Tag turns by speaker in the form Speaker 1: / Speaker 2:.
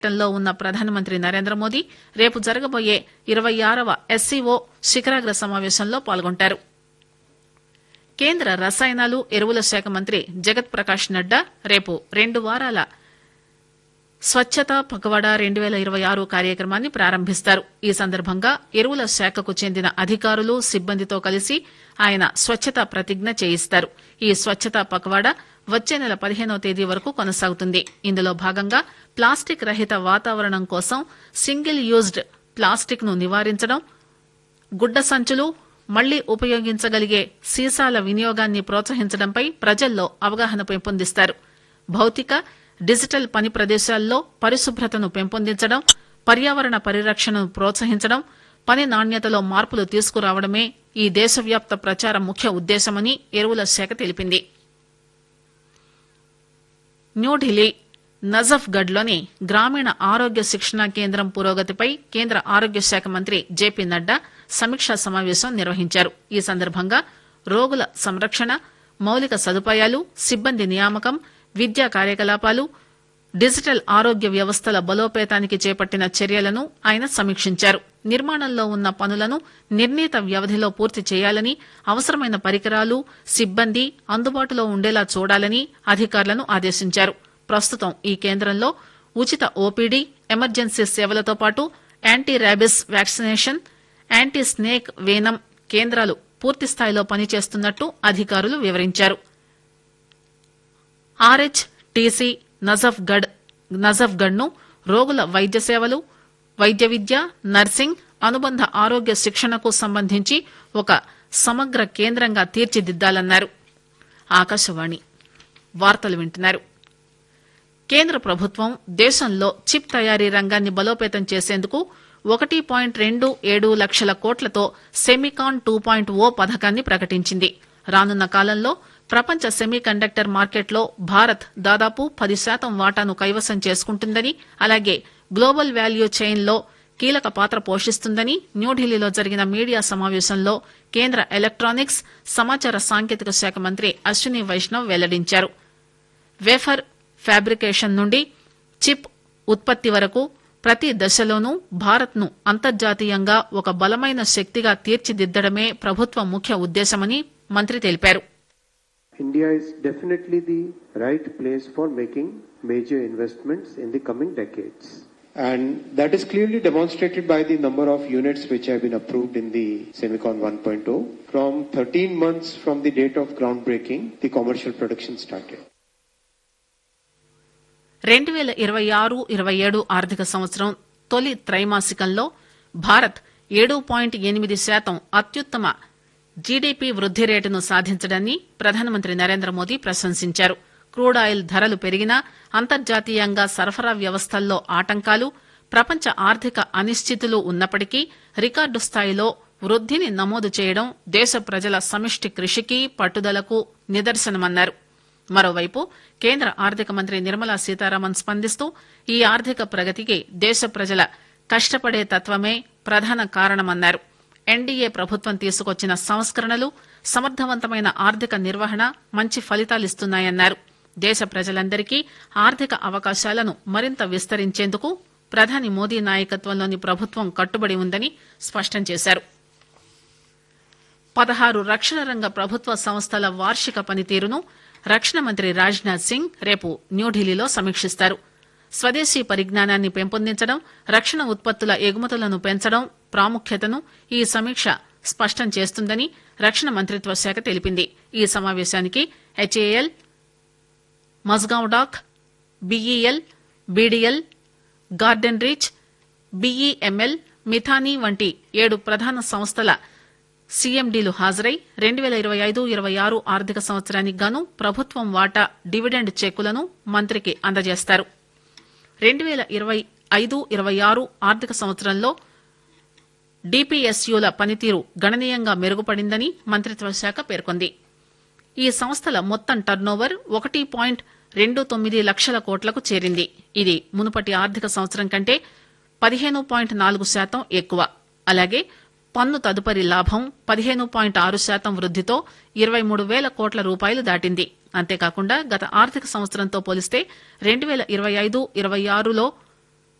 Speaker 1: లో ఉన్న ప్రధానమంత్రి నరేంద్ర మోదీ రేపు జరగబోయే ఇరవై ఆరవ ఎస్సీఓ శిఖరాగ్ర సమావేశంలో పాల్గొంటారు కేంద్ర రసాయనాలు ఎరువుల శాఖ మంత్రి జగత్ ప్రకాష్ నడ్డా రేపు రెండు వారాల స్వచ్ఛత పగవాడ రెండు పేల ఇరవై ఆరు కార్యక్రమాన్ని ప్రారంభిస్తారు ఈ సందర్భంగా ఎరువుల శాఖకు చెందిన అధికారులు సిబ్బందితో కలిసి ఆయన స్వచ్ఛతా ప్రతిజ్ఞ చేయిస్తారు ఈ స్వచ్ఛతా పగవాడ వచ్చే నెల పదిహేనవ తేదీ వరకు కొనసాగుతుంది ఇందులో భాగంగా ప్లాస్టిక్ రహిత వాతావరణం కోసం సింగిల్ యూజ్డ్ ప్లాస్టిక్ ను నివారించడం గుడ్డ సంచులు మళ్లీ ఉపయోగించగలిగే సీసాల వినియోగాన్ని ప్రోత్సహించడంపై ప్రజల్లో అవగాహన పెంపొందిస్తారు భౌతిక డిజిటల్ పని ప్రదేశాల్లో పరిశుభ్రతను పెంపొందించడం పర్యావరణ పరిరక్షణను ప్రోత్సహించడం పని నాణ్యతలో మార్పులు తీసుకురావడమే ఈ దేశవ్యాప్త ప్రచార ముఖ్య ఉద్దేశమని ఎరువుల శాఖ తెలిపింది న్యూఢిల్లీ నజఫ్గఢ్ లోని గ్రామీణ ఆరోగ్య శిక్షణా కేంద్రం పురోగతిపై కేంద్ర ఆరోగ్య శాఖ మంత్రి జేపీ నడ్డా సమీక్షా సమావేశం నిర్వహించారు ఈ సందర్భంగా రోగుల సంరక్షణ మౌలిక సదుపాయాలు సిబ్బంది నియామకం విద్యా కార్యకలాపాలు డిజిటల్ ఆరోగ్య వ్యవస్థల బలోపేతానికి చేపట్టిన చర్యలను ఆయన సమీక్షించారు నిర్మాణంలో ఉన్న పనులను నిర్ణీత వ్యవధిలో పూర్తి చేయాలని అవసరమైన పరికరాలు సిబ్బంది అందుబాటులో ఉండేలా చూడాలని అధికారులను ఆదేశించారు ప్రస్తుతం ఈ కేంద్రంలో ఉచిత ఓపీడీ ఎమర్జెన్సీ సేవలతో పాటు anti rabies vaccination anti snake venom కేంద్రాలు పూర్తిస్థాయిలో పనిచేస్తున్నట్టు అధికారులు వివరించారు ఆర్హెచ్ టీసీ నజఫ్గఢ్ నజఫ్గఢ్ ను రోగుల వైద్య సేవలు వైద్య విద్య నర్సింగ్ అనుబంధ ఆరోగ్య శిక్షణకు సంబంధించి ఒక సమగ్ర కేంద్రంగా తీర్చిదిద్దాలన్నారు ఆకాశవాణి వార్తలు వింటున్నారు కేంద్ర ప్రభుత్వం దేశంలో చిప్ తయారీ రంగాన్ని బలోపేతం చేసేందుకు ఒకటి పాయింట్ రెండు ఏడు లక్షల కోట్లతో సెమికాన్ టూ పాయింట్ ఓ పథకాన్ని ప్రకటించింది రానున్న కాలంలో ప్రపంచ సెమీ కండక్టర్ మార్కెట్లో భారత్ దాదాపు పది శాతం వాటాను కైవసం చేసుకుంటుందని అలాగే గ్లోబల్ వాల్యూ చైన్ లో కీలక పాత్ర పోషిస్తుందని న్యూఢిల్లీలో జరిగిన మీడియా సమావేశంలో కేంద్ర ఎలక్టానిక్స్ సమాచార సాంకేతిక శాఖ మంత్రి అశ్విని వైష్ణవ్ వెల్లడించారు వేఫర్ ఫ్యాబ్రికేషన్ నుండి చిప్ ఉత్పత్తి వరకు ప్రతి దశలోనూ భారత్ ను అంతర్జాతీయంగా ఒక బలమైన శక్తిగా తీర్చిదిద్దడమే ప్రభుత్వ ముఖ్య ఉద్దేశమని మంత్రి తెలిపారు
Speaker 2: India is definitely the right place for making major investments in the coming decades. And that is clearly demonstrated by the number of units which have been approved in the Semicon 1.0. From 13 months from the date of groundbreaking, the commercial production started.
Speaker 1: రెండు పేల ఇరవై ఆరు ఇరవై ఏడు ఆర్థిక సంవత్సరం తొలి త్రైమాసికంలో భారత్ ఏడు పాయింట్ ఎనిమిది శాతం అత్యుత్తమ జీడీపీ వృద్ది రేటును సాధించడాన్ని ప్రధానమంత్రి నరేంద్ర మోదీ ప్రశంసించారు క్రూడ్ ఆయిల్ ధరలు పెరిగినా అంతర్జాతీయంగా సరఫరా వ్యవస్థల్లో ఆటంకాలు ప్రపంచ ఆర్థిక అనిశ్చితులు ఉన్నప్పటికీ రికార్డు స్థాయిలో వృద్దిని నమోదు చేయడం దేశ ప్రజల సమిష్టి కృషికి పట్టుదలకు నిదర్శనమన్నారు మరోవైపు కేంద్ర ఆర్థిక మంత్రి నిర్మలా సీతారామన్ స్పందిస్తూ ఈ ఆర్థిక ప్రగతికి దేశ ప్రజల కష్టపడే తత్వమే ప్రధాన కారణమన్నారు ఎన్డీఏ ప్రభుత్వం తీసుకొచ్చిన సంస్కరణలు సమర్థవంతమైన ఆర్థిక నిర్వహణ మంచి ఫలితాలిస్తున్నాయన్నారు దేశ ప్రజలందరికీ ఆర్థిక అవకాశాలను మరింత విస్తరించేందుకు ప్రధాని మోదీ నాయకత్వంలోని ప్రభుత్వం కట్టుబడి ఉందని స్పష్టం చేశారు పదహారు రక్షణ రంగ ప్రభుత్వ సంస్థల వార్షిక పనితీరును రక్షణ మంత్రి రాజ్నాథ్ సింగ్ రేపు న్యూఢిల్లీలో సమీక్షిస్తారు స్వదేశీ పరిజ్ఞానాన్ని పెంపొందించడం రక్షణ ఉత్పత్తుల ఎగుమతులను పెంచడం ప్రాముఖ్యతను ఈ సమీక్ష స్పష్టం చేస్తుందని రక్షణ మంత్రిత్వ శాఖ తెలిపింది ఈ సమావేశానికి HAL Mazagaon dock BEL BDL garden reach BEML Midhani వంటి ఏడు ప్రధాన సంస్థల సీఎండీలు హాజరై రెండు పేల ఇరవై ఐదు ఇరవై ఆరు ఆర్థిక సంవత్సరానికి గాను ప్రభుత్వం వాటా డివిడెండ్ చెక్కులను మంత్రికి అందజేస్తారు రెండు పేల ఇరవై ఐదు ఇరవై ఆరు ఆర్థిక సంవత్సరంలో డిపిఎస్యుల పనితీరు గణనీయంగా మెరుగుపడిందని మంత్రిత్వ శాఖ పేర్కొంది ఈ సంస్థల మొత్తం టర్నోవర్ ఒకటి పాయింట్ రెండు తొమ్మిది లక్షల కోట్లకు చేరింది ఇది మునుపటి ఆర్థిక సంవత్సరం కంటే పదిహేను పాయింట్ నాలుగు శాతం ఎక్కువ అలాగే పన్ను తదుపరి లాభం పదిహేను పాయింట్ ఆరు శాతం వృద్దితో ఇరవై మూడు వేల కోట్ల రూపాయలు దాటింది అంతేకాకుండా గత ఆర్థిక సంవత్సరంతో పోలిస్తే రెండు పేల ఇరవై ఐదు ఇరవై ఆరులో